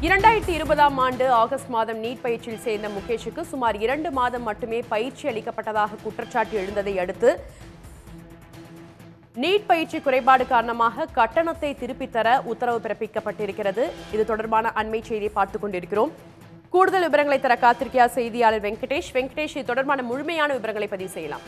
இரண்டாயிரத்தி இருபதாம் ஆண்டு ஆகஸ்ட் மாதம் நீட் பயிற்சியில் சேர்ந்த முகேஷுக்கு சுமார் இரண்டு மாதம் மட்டுமே பயிற்சி அளிக்கப்பட்டதாக குற்றச்சாட்டு எழுந்ததை அடுத்து நீட் பயிற்சி குறைபாடு காரணமாக கட்டணத்தை திருப்பித் தர உத்தரவு பிறப்பிக்கப்பட்டிருக்கிறது இது தொடர்பான அண்மை செய்தியை பார்த்துக் கொண்டிருக்கிறோம் கூடுதல் விவரங்களை தர காத்திருக்கியா செய்தியாளர் வெங்கடேஷ் வெங்கடேஷ் இது தொடர்பான முழுமையான விவரங்களை பதிவு செய்யலாம்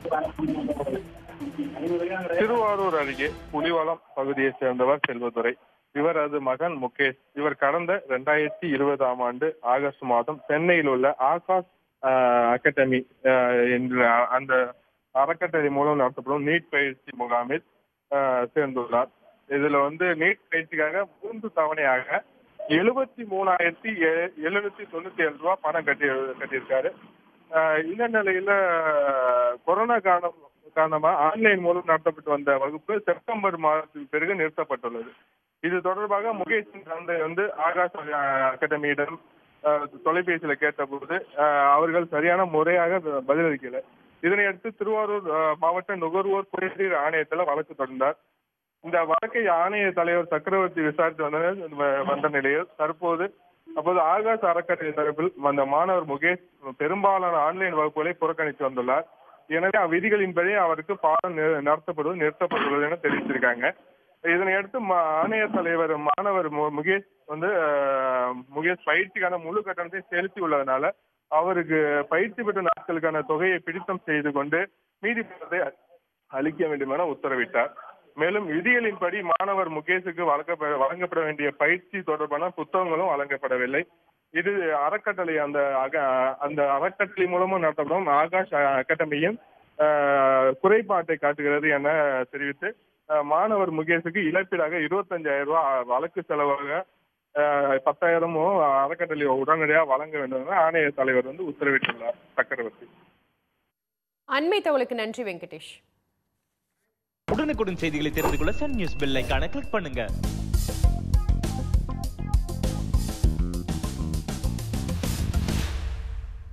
திருவாரூர் அருகே புலிவளம் பகுதியைச் சேர்ந்தவர் செல்வதுரை இவரது மகன் முகேஷ் இவர் கடந்த இரண்டாயிரத்தி இருபதாம் ஆண்டு ஆகஸ்ட் மாதம் சென்னையில் உள்ள ஆகாஷ் ஆஹ், அகாடமி ஆஹ், என்ற அந்த அறக்கட்டளை மூலம் நடத்தப்படும் நீட் பயிற்சி முகாமில் ஆஹ், சேர்ந்துள்ளார் இதுல வந்து நீட் பயிற்சிக்காக மூன்று தவணையாக எழுபத்தி மூணாயிரத்தி எழுநூத்தி தொண்ணூத்தி ஏழு ரூபாய் பணம் கட்டி கட்டியிருக்காரு ஆஹ் இந்த நிலையில கொரோனா காரணம் காரணமா ஆன்லைன் மூலம் நடத்தப்பட்டு வந்த வகுப்பு செப்டம்பர் மாதத்துக்கு பிறகு நிறுத்தப்பட்டுள்ளது இது தொடர்பாக முகேஷின் தந்தை வந்து ஆகாஷ் அஹ், அகாடமியிடம் அஹ், தொலைபேசியில கேட்டபோது அஹ், அவர்கள் சரியான முறையாக ப- பதிலளிக்கல இதனையடுத்து திருவாரூர் அஹ், மாவட்ட நுகர்வோர் குறைதீர் ஆணையத்துல வழக்கு தொடர்ந்தார் இந்த வழக்கை ஆணைய தலைவர் சக்கரவர்த்தி விசாரித்து வந்த வந்த நிலையில் தற்போது அப்போது ஆகாஷ் அறக்கட்டளை தரப்பில் அந்த மாணவர் முகேஷ் பெரும்பாலான ஆன்லைன் வகுப்புகளை புறக்கணித்து வந்துள்ளார் எனவே அவ்விதிகளின்படி அவருக்கு பாடம் நி- நடத்தப்படுவது நிறுத்தப்பட்டுள்ளது என தெரிவித்திருக்காங்க இதனையடுத்து ம- ஆணைய தலைவர் மாணவர் மு- முகேஷ் வந்து அஹ், முகேஷ் பயிற்சிக்கான முழு கட்டணத்தை செலுத்தி உள்ளதனால அவருக்கு பயிற்சி பெற்ற நாட்களுக்கான தொகையை பிடித்தம் செய்து கொண்டு மீதி பணத்தை அளிக்க வேண்டும் என உத்தரவிட்டார் மேலும் விதிகளின்படி மாணவர் முகேஷுக்கு வழங்கப்பட வழங்கப்பட வேண்டிய பயிற்சி தொடர்பான புத்தகங்களும் வழங்கப்படவில்லை இது அறக்கட்டளை அந்த அக- அந்த அறக்கட்டளை மூலமா நடத்தப்படும் ஆகாஷ் அகாடமியின் ஆஹ், குறைபாட்டை காட்டுகிறது என தெரிவித்து ஆஹ், மாணவர் முகேஷுக்கு இழப்பீடாக இருபத்தஞ்சாயிரம் ரூபாய் வழக்கு செலவாக ஆஹ், பத்தாயிரமும் அறக்கட்டளை உடனடியாக வழங்க வேண்டும் என ஆணைய தலைவர் வந்து உத்தரவிட்டுள்ளார் சக்கரவர்த்தி அண்மை தகவலுக்கு நன்றி வெங்கடேஷ் உடனுக்குடன் செய்திகளை தெரிந்து கொள்ள சன் நியூஸ் பெல் ஐகானை கிளிக் பண்ணுங்க